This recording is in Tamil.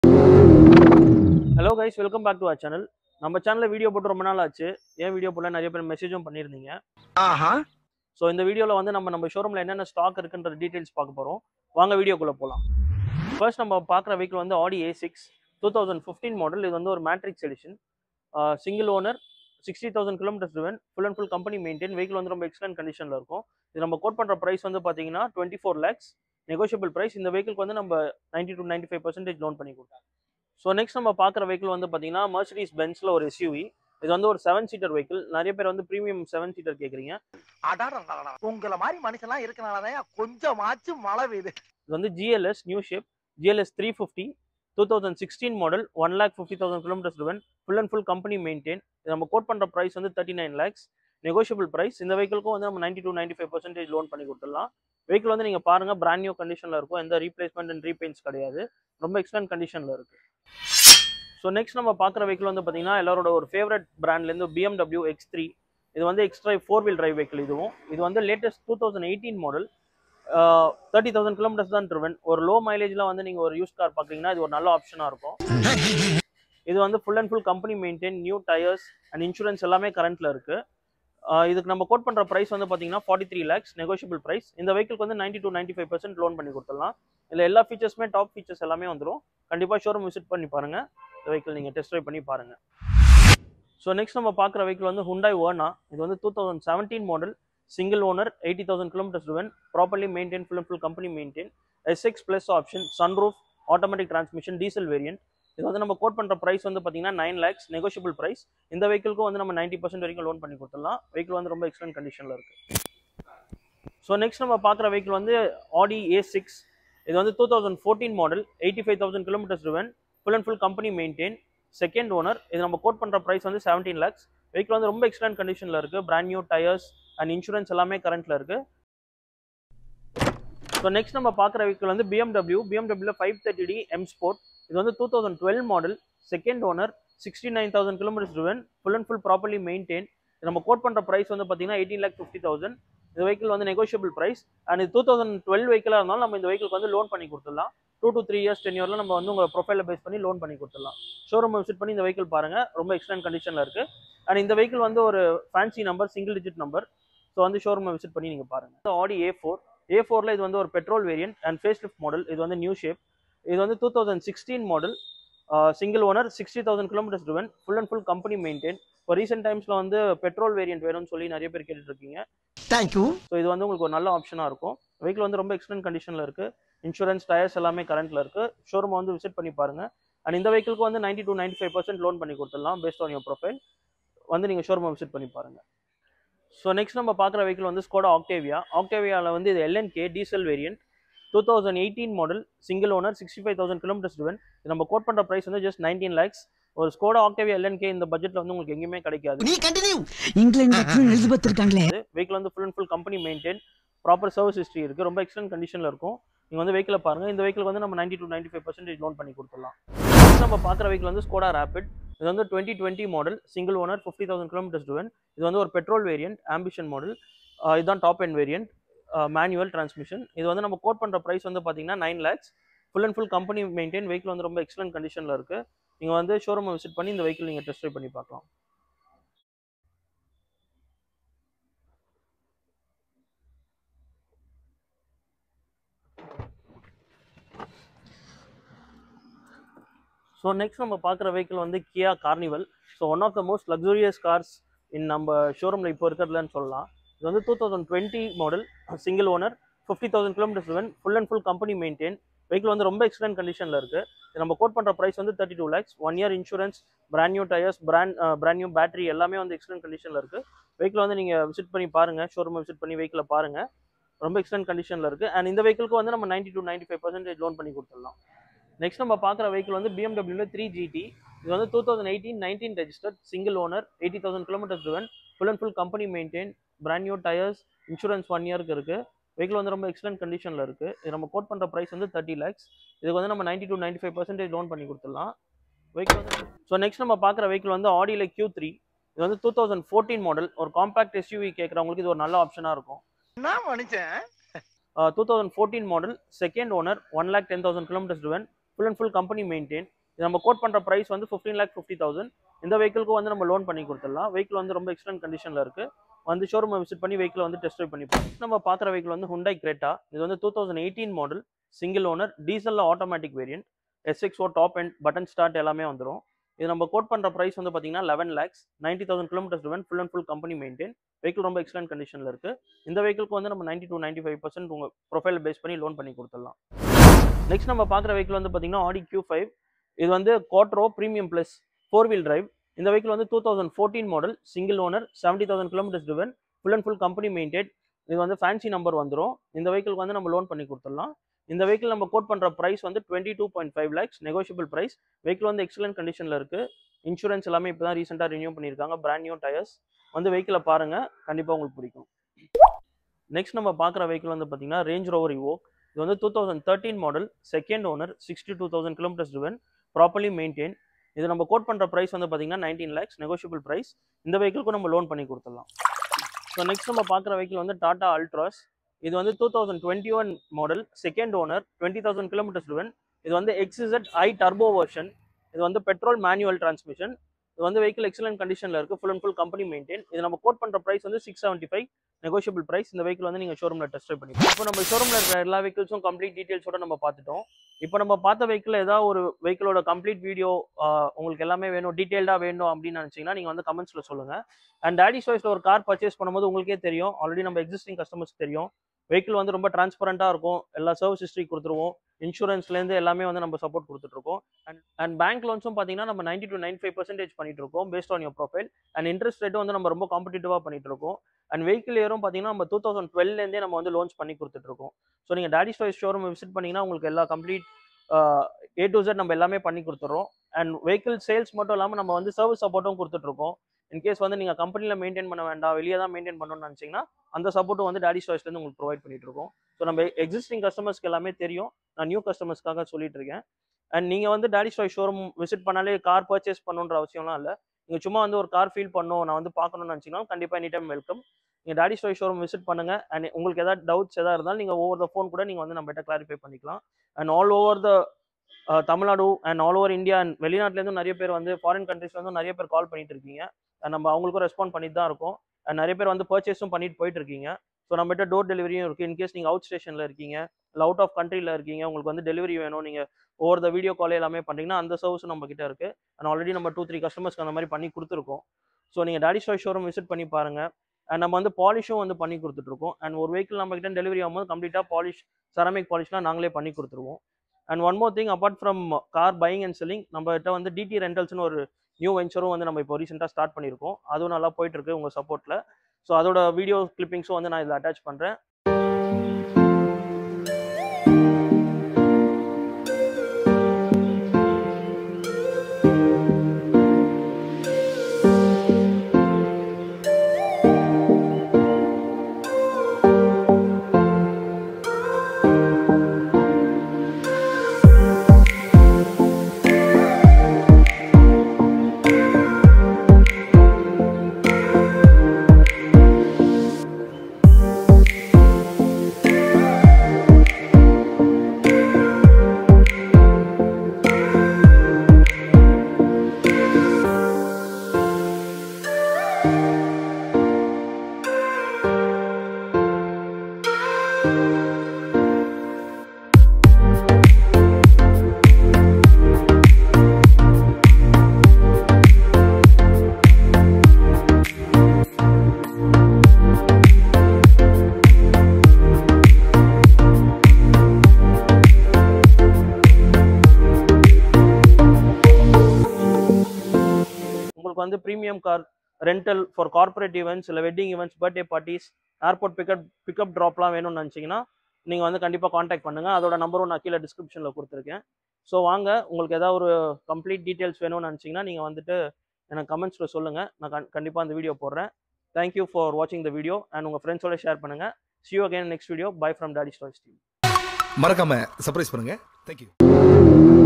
Hello guys welcome back to our channel நம்ம சேனலில் வீடியோ போட்டு ரொம்ப நாள் ஆச்சு ஏன் வீடியோ போல நிறைய பேர் மெசேஜும் பண்ணியிருந்தீங்க ஆஹா ஸோ இந்த வீடியோவில் வந்து நம்ம நம்ம ஷோரூமில் என்னென்ன ஸ்டாக் இருக்குன்ற டீட்டெயில்ஸ் பார்க்க போகிறோம் வாங்க வீடியோக்குள்ளே போகலாம் ஃபர்ஸ்ட் நம்ம பார்க்குற வெஹிக்கிள் வந்து Audi A six two thousand fifteen model இது வந்து ஒரு matrix edition single owner sixty thousand kilometres driven full and full company maintain vehicle வந்து ரொம்ப எக்ஸலன்ட் கண்டிஷனில் இருக்கும் இது நம்ம கோட் பண்ணுற ப்ரைஸ் வந்து பார்த்தீங்கன்னா twenty four lakhs negotiable price இந்த வெஹிக்கிள்க்கு வந்து நம்ம ninety to ninety five percentage loan பண்ணி கொடுத்தோம் ஸோ நெக்ஸ்ட் நம்ம பார்க்குற வெஹிக்கிள் வந்து பார்த்தீங்கன்னா மர்சிடிஸ் பென்ஸில் ஒரு எஸ்யூவி இது வந்து ஒரு செவன் சீட்டர் வெஹிக்கிள் நிறைய பேர் வந்து ப்ரீமியம் செவன் சீட்டர் கேட்குறீங்க அடாடா உங்கள மாதிரி மனுஷன்லாம் இருக்கனாலதான் கொஞ்சமாச்சும் மழை பெய்யுது இது வந்து GLS new shape GLS three fifty two thousand sixteen model one lakh fifty thousand kilometres driven full and full company maintain இது நம்ம கோட் பண்ணுற ப்ரைஸ் வந்து thirty nine lakhs negotiable price இந்த வெஹிக்கிளுக்கும் வந்து நம்ம ninety to ninety five percentage loan பண்ணி கொடுத்துடலாம் வெஹிக்கிள் வந்து நீங்கள் பாருங்கள் பிராண்ட் நியூ கண்டிஷனில் இருக்கும் எந்த ரீப்ளேஸ்மெண்ட் அண்ட் ரீபெயின்ஸ் கிடையாது ரொம்ப எக்ஸலன்ட் கண்டிஷனில் இருக்குது ஸோ நெக்ஸ்ட் நம்ம பார்க்குற வெஹிக்கிள் வந்து பார்த்தீங்கன்னா எல்லாரோட ஒரு ஃபேவரட் பிராண்ட்லேருந்து BMW எக்ஸ் த்ரீ இது வந்து extra four wheel drive vehicle இதுவும் இது வந்து latest two thousand eighteen model thirty thousand kilometres தான் ட்ரிவன் ஒரு லோ மைலேஜ்ல வந்து நீங்கள் ஒரு யூஸ் கார் பார்க்குறீங்கன்னா இது ஒரு நல்ல ஆப்ஷனாக இருக்கும் இது வந்து full and full company maintain new tyres and insurance எல்லாமே கரண்ட்ல இருக்கு ஆஹ் இதுக்கு நம்ம கோட் பண்ணுற ப்ரைஸ் வந்து பார்த்தீங்கன்னா forty three lakhs negotiable price இந்த வெஹிக்கிள்க்கு வந்து ninety to ninety five percent loan பண்ணி கொடுத்துடலாம் இதில் எல்லா ஃபீச்சர்ஸுமே டாப் ஃபீச்சர்ஸ் எல்லாமே வந்துடும் கண்டிப்பாக ஷோரூம் விசிட் பண்ணி பாருங்க இந்த வெஹிக்கிள் நீங்கள் டெஸ்ட் ட்ரைவ் பண்ணி பாருங்க ஸோ நெக்ஸ்ட் நம்ம பார்க்குற வெஹிக்கிள் வந்து ஹுண்டாய் வேர்னா இது வந்து two thousand seventeen model single owner eighty thousand kilometres driven properly maintain full and full company maintain SX plus option sunroof automatic transmission diesel variant இது வந்து நம்ம கோட் பண்ணுற ப்ரைஸ் வந்து பார்த்தீங்கன்னா நைன் லேக்ஸ் நெகோஷியபிள் ப்ரைஸ் இந்த வெஹிக்கிள்க்கும் வந்து நம்ம நைன்ட்டி பர்சன்ட் வரைக்கும் லோன் பண்ணி கொடுத்துடலாம் வெஹிக்கிள் வந்து ரொம்ப எக்ஸலன்ட் கண்டிஷனில் இருக்கு ஸோ நெக்ஸ்ட் நம்ம பார்க்குற வெஹிக்கிள் வந்து ஆடி ஏ சிக்ஸ் இது வந்து two thousand fourteen model eighty five thousand kilometres driven full and full company maintain second owner இது நம்ம கோட் பண்ணுற ப்ரைஸ் வந்து செவன்டீன் லேக்ஸ் வெஹிக்கிள் வந்து ரொம்ப எக்ஸலன்ட் கண்டிஷனில் இருக்குது brand new tyres and insurance எல்லாமே கரண்ட்டில் இருக்குது ஸோ நெக்ஸ்ட் நம்ம பார்க்குற வெஹிக்கிள் வந்து BMW BMW five thirty D M sport இது வந்து two thousand twelve model second owner sixty nine thousand kilometres driven full and full properly maintain நம்ம கோட் பண்ணுற ப்ரைஸ் வந்து பார்த்தீங்கன்னா எயிட்டீன் லேக் ஃபிஃப்டி தௌசண்ட் இந்த வெஹிக்கிள் வந்து நெகோஷியபிள் ப்ரைஸ் அண்ட் இது டூ தௌசண்ட் டுவெல் வெஹிக்கிளாக இருந்தாலும் நம்ம இந்த வெஹிக்கிளுக்கு வந்து லோன் பண்ணி கொடுத்துடலாம் two to three years ten இயரில் நம்ம வந்து உங்கள் ப்ரொஃபைலில் பேஸ் பண்ணி லோன் பண்ணி கொடுத்துடலாம் ஷோரூம் விசிட் பண்ணி இந்த வெஹிக்கிள் பாருங்கள் ரொம்ப எக்ஸலன்ட் கண்டிஷனில் இருக்குது அண்ட் இந்த வெஹிக்கிள் வந்து ஒரு fancy number single digit number so வந்து ஷோரூமை விசிட் பண்ணி நீங்கள் பாருங்கள் ஆடி ஏ ஃபோர் ஏ ஃபோரில் இது வந்து ஒரு petrol variant and facelift model இது வந்து நியூ ஷேப் இது வந்து two thousand sixteen model single owner sixty thousand kilometres driven full and full company maintain இப்போ ரீசெண்ட் டைம்ஸில் வந்து பெட்ரோல் வேரியன்ட் வேணும்னு சொல்லி நிறைய பேர் கேட்டுட்டு இருக்கீங்க தேங்க்யூ ஸோ இது வந்து உங்களுக்கு ஒரு நல்ல ஆப்ஷனாக இருக்கும் வெஹிக்கிள் வந்து ரொம்ப எக்ஸலன்ட் கண்டிஷனில் இருக்குது இன்சூரன்ஸ் டயர்ஸ் எல்லாமே கரண்ட்டில் இருக்குது ஷோரூமை வந்து விசிட் பண்ணி பாருங்கள் அண்ட் இந்த வெஹிக்கிளுக்கு வந்து ninety to ninety five percent loan பண்ணி கொடுத்துடலாம் பேஸ்ட் ஆன் யோர் ப்ரொஃபைல் வந்து நீங்கள் ஷோரூமை விசிட் பண்ணி பாருங்கள் ஸோ நெக்ஸ்ட் நம்ம பார்க்குற வெஹிக்கிள் வந்து ஸ்கோடா ஆக்டேவியா ஆக்டேவியாவில் வந்து இது LNK diesel variant two thousand eighteen model single owner sixty five thousand kilometres driven இது நம்ம கோட் பண்ணுற ப்ரைஸ் வந்து ஜஸ்ட் நைன்டீன் லேக்ஸ் ஒரு ஸ்கோடா ஆக்டேவியா எல்என்கே இந்த பட்ஜெட்டில் வந்து உங்களுக்கு எங்கேயுமே கிடைக்காது நீ கண்டினியூ இங்கிலாந்து குவீன் எலிசபெத் இருக்காங்களே வெஹிக்கிள் வந்து full and full company maintain proper service history இருக்குது ரொம்ப எக்ஸலன்ட் கண்டிஷனில் இருக்கும் நீங்கள் வந்து வெஹிக்கில் பாருங்கள் இந்த வெஹிக்கிள் வந்து நம்ம ninety to ninety five percentage loan பண்ணி கொடுத்துடலாம் Next நம்ம பார்க்குற வெஹிக்கிள் வந்து ஸ்கோடா ரேபிட் இது வந்து twenty twenty model single owner fifty thousand kilometres driven இது வந்து ஒரு பெட்ரோல் வேரியன்ட் ஆம்பிஷன் மாடல் இதுதான் top end variant manual transmission இது வந்து நம்ம கோட் பண்ணுற ப்ரைஸ் வந்து பார்த்தீங்கன்னா nine lakhs full and full company maintain vehicle வந்து ரொம்ப எக்ஸலன்ட் கண்டிஷனில் இருக்குது நீங்கள் வந்து ஷோரூமை விசிட் பண்ணி இந்த வெஹிக்கிள் நீங்கள் டெஸ்ட் ட்ரைவ் பண்ணி பார்க்கலாம் ஸோ நெக்ஸ்ட் நம்ம பார்க்குற வெஹிக்கிள் வந்து Kia Carnival so one of the most luxurious cars in நம்ம ஷோரூமில் இப்போ இருக்கிறதுலன்னு சொல்லலாம் இது வந்து two thousand twenty model single owner fifty thousand kilometres seven full and full company maintain vehicle வந்து ரொம்ப எக்ஸலன்ட் கண்டிஷனில் இருக்குது இது நம்ம கோட் பண்ணுற ப்ரைஸ் வந்து thirty two lakhs one year insurance brand new tyres brand brand new battery எல்லாமே வந்து எக்ஸலன்ட் கண்டிஷனில் இருக்குது வெஹிக்கிள் வந்து நீங்கள் விசிட் பண்ணி பாருங்கள் ஷோரூமை விசிட் பண்ணி வெஹிக்கிளை பாருங்கள் ரொம்ப எக்ஸலன்ட் கண்டிஷனில் இருக்குது அண்ட் இந்த வெஹிக்கிளுக்கு வந்து நம்ம ninety to ninety five percentage loan பண்ணி கொடுத்துடலாம் நெக்ஸ்ட் நம்ம பார்க்குற வெஹிக்கிள் வந்து பிஎம்டபிள்யூல த்ரீ ஜிடி இது வந்து two thousand eighteen nineteen registered single owner eighty thousand kilometres driven full and full company maintain brand new tyres insurance one இயருக்கு இருக்குது வெஹிக்கிள் வந்து ரொம்ப எக்ஸலன்ட் கண்டிஷனில் இருக்குது இது நம்ம கோட் பண்ணுற ப்ரைஸ் வந்து தேர்ட்டி லேக்ஸ் இதுக்கு வந்து நம்ம ninety to ninety five percentage loan பண்ணி கொடுத்துடலாம் வெஹிக்கிள் வந்து ஸோ நெக்ஸ்ட் நம்ம பார்க்குற வெஹிக்கிள் வந்து ஆடியில் கியூ த்ரீ இது வந்து டூ தௌசண்ட் ஃபோர்டீன் மாடல் ஒரு காம்பாக்ட் எஸ்யூவி கேட்குறவங்களுக்கு இது ஒரு நல்ல ஆப்ஷனாக இருக்கும் என்ன மனுஷன் two thousand fourteen model second owner one lakh ten thousand kilometres driven full and full company maintain இது நம்ம கோட் பண்ணுற ப்ரைஸ் வந்து ஃபிஃப்டீன் லேக் ஃபிஃப்டி தௌசண்ட் இந்த வெஹிக்கிளுக்கு வந்து நம்ம லோன் பண்ணி கொடுத்துடலாம் வெஹிக்கிள் வந்து ரொம்ப எக்ஸலன்ட் கண்டிஷனில் இருக்குது வந்து ஷோரூமை விசிட் பண்ணி வெஹிக்கிள் வந்து டெஸ்ட் ட்ரைவ் பண்ணி பார்ப்போம். நம்ம பார்க்குற வெஹிக்கிள் வந்து ஹுண்டாய் கிரேட்டா இது வந்து two thousand eighteen model single owner டீசலில் automatic variant SXO top and button start எல்லாமே வந்துடும் இது நம்ம கோட் பண்ணுற ப்ரைஸ் வந்து பார்த்தீங்கன்னா eleven lakhs ninety thousand kilometres driven full and full company maintain vehicle ரொம்ப எக்ஸலன்ட் கண்டிஷனில் இருக்குது இந்த வெஹிக்கிளுக்கு வந்து நம்ம ninety to ninety five percent உங்கள் ப்ரொஃபைல் பேஸ் பண்ணி லோன் பண்ணி கொடுத்துடலாம் நெக்ஸ்ட் நம்ம பார்க்குற வெஹிக்கிள் வந்து பார்த்தீங்கன்னா ஆடி Q5 ஃபைவ் இது வந்து quattro premium plus four wheel drive இந்த வெஹிக்கிள் வந்து two thousand fourteen model single owner seventy thousand kilometres driven full and full company maintain இது வந்து ஃபேன்சி நம்பர் வந்துடும் இந்த வெஹிக்கிளுக்கு வந்து நம்ம லோன் பண்ணி கொடுத்துடலாம் இந்த வெஹிக்கிள் நம்ம கோட் பண்ணுற ப்ரைஸ் வந்து twenty two point five lakhs negotiable price vehicle வந்து எக்ஸலன்ட் கண்டிஷனில் இருக்குது இன்சூரன்ஸ் எல்லாமே இப்போ தான் ரீசெண்டாக ரினியூ பண்ணியிருக்காங்க பிராண்ட் நியூ டயர்ஸ் வந்து வெஹிக்கிளை பாருங்கள் கண்டிப்பாக உங்களுக்கு பிடிக்கும் நெக்ஸ்ட் நம்ம பார்க்குற வெஹிக்கிள் வந்து பார்த்தீங்கன்னா ரேஞ்ச் ரோவர் இவோ இது வந்து two thousand thirteen model second owner sixty two thousand kilometres driven properly maintain இது நம்ம கோட் பண்ணுற ப்ரைஸ் வந்து பார்த்தீங்கன்னா நைன்டீன் லேக்ஸ் நெகோஷியபிள் ப்ரைஸ் இந்த வெஹிக்கிளுக்கும் நம்ம லோன் பண்ணி கொடுத்துடலாம் ஸோ நெக்ஸ்ட் நம்ம பார்க்குற வெஹிக்கிள் வந்து டாடா அல்ட்ராஸ் இது வந்து two thousand twenty one model second owner twenty thousand kilometres driven இது வந்து எக்ஸிசட் ஐ டர்போ வெர்ஷன் இது வந்து பெட்ரோல் மேனுவல் டிரான்ஸ்மிஷன் இது வந்து வெஹிக்கிள் எக்ஸலன்ட் கண்டிஷனில் இருக்குது full and full company maintain இது நம்ம கோட் பண்ணுற ப்ரைஸ் வந்து six seventy five negotiable price இந்த வெஹிக்கிள் வந்து நீங்கள் ஷோரூமில் டெஸ்ட் ட்ரைவ் பண்ணிக்கலாம் இப்போ நம்ம ஷோரூமில் இருக்கிற எல்லா வெஹிக்கிள்ஸும் கம்ப்ளீட் டீட்டெயில்ஸோட நம்ம பார்த்துட்டோம் இப்போ நம்ம பார்த்த வெஹிக்கிள் ஏதாவது ஒரு வெஹிக்கிளோட கம்ப்ளீட் வீடியோ உங்களுக்கு எல்லாமே வேணும் டீட்டெயில்டாக வேணும் அப்படின்னு நினச்சிங்கன்னா நீங்கள் வந்து கமெண்ட்ஸில் சொல்லுங்கள் அண்ட் டேடி சாய்ஸில் ஒரு கார் பர்ச்சேஸ் பண்ணும்போது உங்களுக்கே தெரியும் ஆல்ரெடி நம்ம எக்ஸிஸ்டிங் கஸ்டமர்ஸ்க்கு தெரியும் வெஹிக்கிள் வந்து ரொம்ப டிரான்ஸ்பரண்ட்டாக இருக்கும் எல்லா சர்வீஸ் ஹிஸ்ட்ரி கொடுத்துருவோம் இன்சூரன்ஸ்லேருந்து எல்லாமே வந்து நம்ம சப்போர்ட் கொடுத்துட்ருக்கோம் அண்ட் அண்ட் பேங்க் லோன்ஸும் பார்த்தீங்கன்னா நம்ம ninety to nine five percentage பண்ணிட்டு இருக்கோம் based on your profile and interest ரேட்டும் வந்து நம்ம ரொம்ப காம்படிட்டிவாக பண்ணிட்டு இருக்கோம் அண்ட் வெஹிக்கிள் இயரும் பார்த்தீங்கன்னா நம்ம டூ தௌசண்ட் டுவெல்லேருந்தே நம்ம வந்து லோன்ச் பண்ணி கொடுத்துட்ருக்கோம் ஸோ நீங்கள் டேடி ஸ்டாய்ஸ் ஷோரூம் விசிட் பண்ணிங்கன்னா உங்களுக்கு எல்லா கம்ப்ளீட் ஏ டு Z நம்ம எல்லாமே பண்ணி கொடுத்துட்றோம் அண்ட் வெஹிக்கிள் சேல்ஸ் மட்டும் இல்லாமல் நம்ம வந்து சர்வீஸ் சப்போர்ட்டும் கொடுத்துட்ருக்கோம் இன்கேஸ் வந்து நீங்கள் கம்பெனியில் மெயின்டைன் பண்ண வேண்டாம் வெளியே தான் மெயின்டைன் பண்ணணும்னு நினச்சிங்கன்னா அந்த சப்போர்ட்டும் வந்து டேடி ஸ்டாய்ஸ்லேருந்து உங்களுக்கு ப்ரொவைட் பண்ணிட்டு இருக்கோம் ஸோ நம்ம எக்ஸிஸ்டிங் கஸ்டமர்ஸ்க்கு எல்லாமே தெரியும் நான் நியூ கஸ்டமர்ஸ்க்காக சொல்லிட்டு இருக்கேன் அண்ட் நீங்கள் வந்து டேடி ஸ்டாய் ஷோரூம் விசிட் பண்ணாலே கார் பர்ச்சேஸ் பண்ணணுன்ற அவசியம்லாம் இல்லை நீங்கள் சும்மா வந்து ஒரு கார் ஃபீல் பண்ணணும் நான் வந்து பார்க்கணும்னு நினச்சிங்கன்னா கண்டிப்பாக எனி டைம் வெல்கம் நீங்கள் டேடி ஸ்டாய் ஷோரூம் விசிட் பண்ணுங்க அண்ட் உங்களுக்கு ஏதாவது டவுட்ஸ் எதாவது இருந்தாலும் நீங்கள் ஓவர் த ஃபோன் கூட நீங்கள் வந்து நம்மகிட்ட கிளாரிஃபை பண்ணிக்கலாம் and all over the Tamil Nadu and all over India and வெளிநாட்டிலேருந்து நிறைய பேர் வந்து ஃபாரின் கண்ட்ரீஸ்லேருந்து நிறைய பேர் கால் பண்ணிட்டு இருக்கீங்க and நம்ம அவங்களுக்கும் ரெஸ்பாண்ட் பண்ணிட்டு தான் இருக்கோம் and நிறைய பேர் வந்து பர்ச்சேஸும் பண்ணிட்டு போயிட்டு இருக்கீங்க ஸோ நம்மகிட்ட டோர் டெலிவரியும் இருக்குது இன்கேஸ் நீங்கள் அவுட் ஸ்டேஷனில் இருக்கீங்க இல்லை அவுட் ஆஃப் கண்ட்ரியில் இருக்கீங்க உங்களுக்கு வந்து டெலிவரி வேணும் நீங்கள் ஓவர் த வீடியோ கால் எல்லாமே பண்ணுறீங்கன்னா அந்த சர்வீஸும் நம்ம கிட்ட இருக்குது அண்ட் ஆல்ரெடி நம்ம டூ த்ரீ கஸ்டமர்ஸ்க்கு அந்த மாதிரி பண்ணி கொடுத்துருக்கோம் ஸோ நீங்கள் டாடி ஸ்டாய் ஷோரூம் விசிட் பண்ணி பாருங்கள் அண்ட் நம்ம வந்து பாலிஷும் வந்து பண்ணி கொடுத்துட்ருக்கோம் அண்ட் ஒரு வெஹிக்கிள் நம்ம கிட்ட டெலிவரி ஆகும்போது கம்ப்ளீட்டாக பாலிஷ் செரமிக் பாலிஷ்லாம் நாங்களே பண்ணி கொடுத்துருவோம் and one more thing apart from car buying and selling நம்ம கிட்ட வந்து டிடி ரெண்டல்ஸ்னு ஒரு நியூ வெஞ்சரும் வந்து நம்ம இப்போ ரீசெண்டாக ஸ்டார்ட் பண்ணியிருக்கோம் அதுவும் நல்லா போயிட்டு இருக்கு உங்கள் சப்போர்ட்டில் ஸோ அதோட வீடியோ கிளிப்பிங்ஸும் வந்து நான் இதில் அட்டாச் பண்ணுறேன் உங்களுக்கு வந்து premium car rental for corporate events இல்லை wedding events birthday parties airport pickup pickup ட்ராப்லாம் வேணும்னு நினச்சிங்கன்னா நீங்கள் வந்து கண்டிப்பாக காண்டாக்ட் பண்ணுங்கள் அதோட நம்பரும் நான் கீழே டிஸ்கிரிப்ஷனில் கொடுத்துருக்கேன் ஸோ வாங்க உங்களுக்கு ஏதாவது ஒரு கம்ப்ளீட் டீட்டெயில்ஸ் வேணும்னு நினச்சிங்கன்னா நீங்கள் வந்துட்டு எனக்கு கமெண்ட்ஸில் சொல்லுங்கள் நான் கண் கண்டிப்பாக அந்த வீடியோ போடுறேன் தேங்க்யூ ஃபார் வாட்சிங் த வீடியோ அண்ட் உங்கள் ஃப்ரெண்ட்ஸோட ஷேர் பண்ணுங்கள் see you again next video bye from Daddy's Toys team மறக்காம சர்ப்ரைஸ் பண்ணுங்க தேங்க்யூ